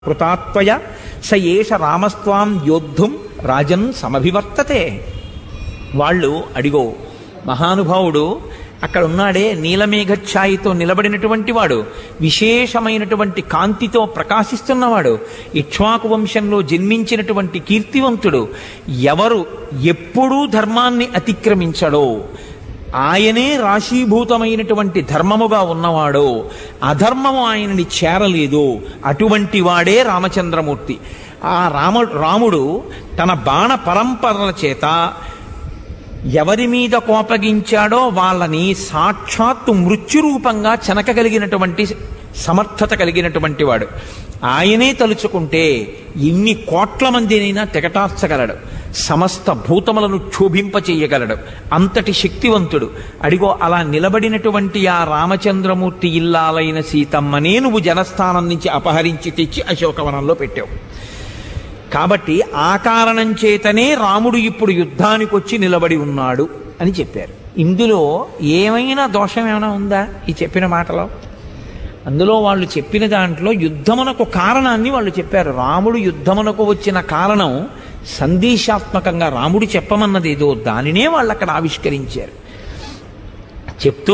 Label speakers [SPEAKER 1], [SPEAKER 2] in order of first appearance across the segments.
[SPEAKER 1] కృతాత్వయ స ఏష రామస్వాం యోద్ధుం రాజన్ సమభివర్తతే వాళ్ళు అడిగో మహానుభావుడు అక్కడ ఉన్నాడే నీలమేఘఛాయితో నిలబడినటువంటి వాడు విశేషమైనటువంటి కాంతితో ప్రకాశిస్తున్నవాడు ఇక్ష్వాకు వంశంలో జన్మించినటువంటి కీర్తివంతుడు ఎవరు ఎప్పుడూ ధర్మాన్ని అతిక్రమించడో ఆయనే రాశీభూతమైనటువంటి ధర్మముగా ఉన్నవాడో అధర్మము ఆయనని చేరలేదు అటువంటి వాడే రామచంద్రమూర్తి ఆ రామ రాముడు తన బాణ పరంపరల చేత ఎవరి మీద కోపగించాడో వాళ్ళని సాక్షాత్తు మృత్యురూపంగా చెనకగలిగినటువంటి సమర్థత కలిగినటువంటి వాడు ఆయనే తలుచుకుంటే ఇన్ని కోట్ల మందినైనా తెగటార్చగలడు సమస్త భూతములను క్షోభింపచేయగలడు అంతటి శక్తివంతుడు అడిగో అలా నిలబడినటువంటి ఆ రామచంద్రమూర్తి ఇల్లాలైన సీతమ్మనే నువ్వు జనస్థానం నుంచి అపహరించి తెచ్చి అశోకవనంలో పెట్టావు కాబట్టి ఆ కారణం చేతనే రాముడు ఇప్పుడు యుద్ధానికి వచ్చి నిలబడి ఉన్నాడు అని చెప్పారు ఇందులో ఏమైనా దోషం ఏమైనా ఉందా ఈ చెప్పిన మాటలో అందులో వాళ్ళు చెప్పిన దాంట్లో యుద్ధమునకు కారణాన్ని వాళ్ళు చెప్పారు రాముడు యుద్ధమునకు వచ్చిన కారణం సందేశాత్మకంగా రాముడు చెప్పమన్నది ఏదో దానినే వాళ్ళు అక్కడ ఆవిష్కరించారు చెప్తూ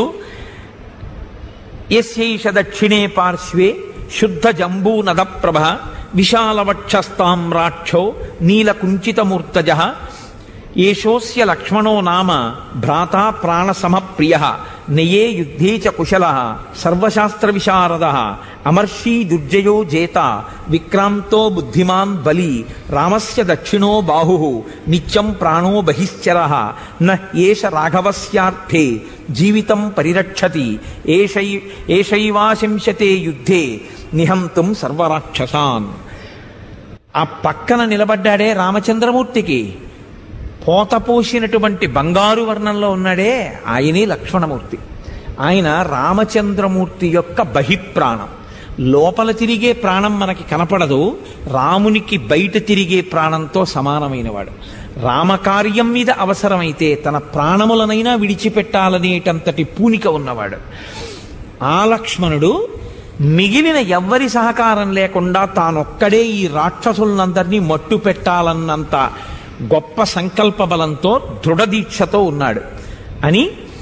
[SPEAKER 1] యస్యైష దక్షిణే పార్శ్వే శుద్ధ జంబూనద ప్రభ విశాలవక్షస్తామ్రాక్షో నీలకుంచితమూర్తజ ఏషోస్య లక్ష్మణో నామ భ్రాతా ప్రాణసమప్రియ నయే యుద్ధే చ కుశల సర్వశాస్త్ర విశారద అమర్షీ దుర్జయో జేత విక్రాంతో బుద్ధిమాన్ బలి రామస్య దక్షిణో బాహు నిత్యం ప్రాణో బహిశ్చర న ఏష రాఘవస్యార్థే జీవితం పరిరక్షతి ఏషై ఏషైవాశంశతే యుద్ధే నిహంతుం సర్వరాక్షసాన్ ఆ పక్కన నిలబడ్డాడే రామచంద్రమూర్తికి పోత పోసినటువంటి బంగారు వర్ణంలో ఉన్నాడే ఆయనే లక్ష్మణమూర్తి ఆయన రామచంద్రమూర్తి యొక్క బహిప్రాణం లోపల తిరిగే ప్రాణం మనకి కనపడదు రామునికి బయట తిరిగే ప్రాణంతో సమానమైనవాడు రామకార్యం మీద అవసరమైతే తన ప్రాణములనైనా విడిచిపెట్టాలనేటంతటి పూనిక ఉన్నవాడు ఆ లక్ష్మణుడు మిగిలిన ఎవ్వరి సహకారం లేకుండా తానొక్కడే ఈ రాక్షసులందరినీ మట్టు పెట్టాలన్నంత గొప్ప సంకల్ప బలంతో దృఢదీక్షతో ఉన్నాడు అని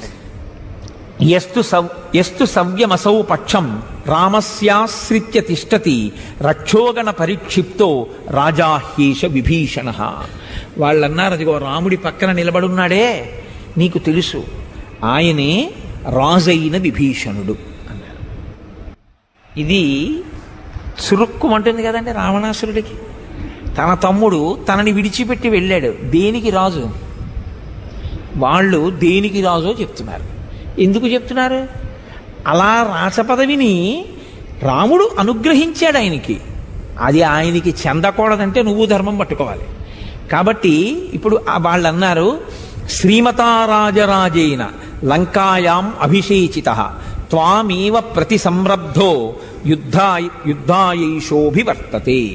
[SPEAKER 1] ఎస్తు సవ్ ఎస్తు సవ్యమసౌ పక్షం రామస్యాశ్రిత్య తిష్టతి రక్షోగణ పరిక్షిప్తో రాజాహ్యేష విభీషణ వాళ్ళన్నారు అదిగో రాముడి పక్కన నిలబడున్నాడే నీకు తెలుసు ఆయనే రాజైన విభీషణుడు అన్నారు ఇది చురుక్కుమంటుంది కదండి రావణాసురుడికి తన తమ్ముడు తనని విడిచిపెట్టి వెళ్ళాడు దేనికి రాజు వాళ్ళు దేనికి రాజో చెప్తున్నారు ఎందుకు చెప్తున్నారు అలా రాచపదవిని రాముడు అనుగ్రహించాడు ఆయనకి అది ఆయనకి చెందకూడదంటే నువ్వు ధర్మం పట్టుకోవాలి కాబట్టి ఇప్పుడు ఆ వాళ్ళు అన్నారు శ్రీమతారాజరాజైన లంకాయాం అభిషేచిత త్వామేవ ప్రతి సంరబ్ధో యుద్ధా యుద్ధాయైషోభివర్తతే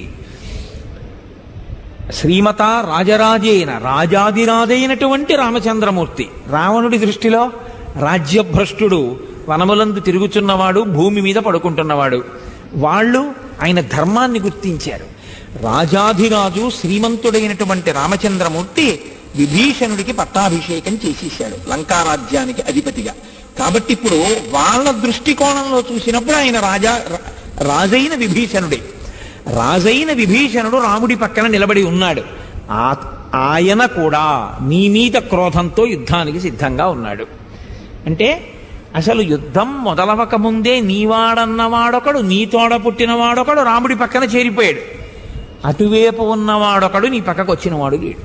[SPEAKER 1] శ్రీమత రాజరాజేన రాజాదిరాజైనటువంటి రామచంద్రమూర్తి రావణుడి దృష్టిలో రాజ్యభ్రష్టుడు వనములందు తిరుగుచున్నవాడు భూమి మీద పడుకుంటున్నవాడు వాళ్ళు ఆయన ధర్మాన్ని గుర్తించారు రాజాధిరాజు శ్రీమంతుడైనటువంటి రామచంద్రమూర్తి విభీషణుడికి పట్టాభిషేకం చేసేసాడు లంకారాజ్యానికి అధిపతిగా కాబట్టి ఇప్పుడు వాళ్ళ దృష్టికోణంలో చూసినప్పుడు ఆయన రాజా రాజైన విభీషణుడే రాజైన విభీషణుడు రాముడి పక్కన నిలబడి ఉన్నాడు ఆ ఆయన కూడా నీ మీద క్రోధంతో యుద్ధానికి సిద్ధంగా ఉన్నాడు అంటే అసలు యుద్ధం మొదలవక ముందే నీవాడన్నవాడొకడు నీ తోడ పుట్టినవాడొకడు రాముడి పక్కన చేరిపోయాడు అటువైపు ఉన్నవాడొకడు నీ పక్కకు వచ్చినవాడు లేడు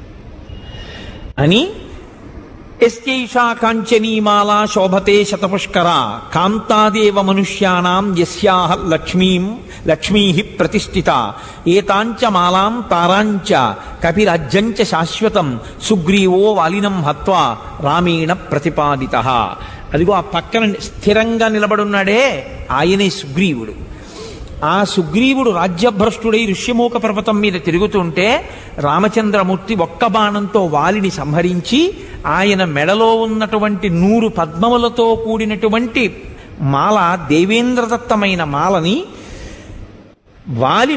[SPEAKER 1] అని ఎస్యైషా కాంచనీమాలా శోభతే శతపుష్కర కాంతాదేవ మనుష్యానాం యస్యాహ లక్ష్మీం లక్ష్మీ ప్రతిష్ఠిత ఏతాంచ మాలాం తారాంచ కపిరాజ్యంచ శాశ్వతం సుగ్రీవో వాలినం హత్వా రామేణ ప్రతిపాదిత అదిగో ఆ పక్కన స్థిరంగా నిలబడున్నాడే ఆయనే సుగ్రీవుడు ఆ సుగ్రీవుడు రాజ్యభ్రష్టుడై ఋష్యమూక పర్వతం మీద తిరుగుతుంటే రామచంద్రమూర్తి ఒక్క బాణంతో వాలిని సంహరించి ఆయన మెడలో ఉన్నటువంటి నూరు పద్మములతో కూడినటువంటి మాల దేవేంద్రదత్తమైన మాలని వాలి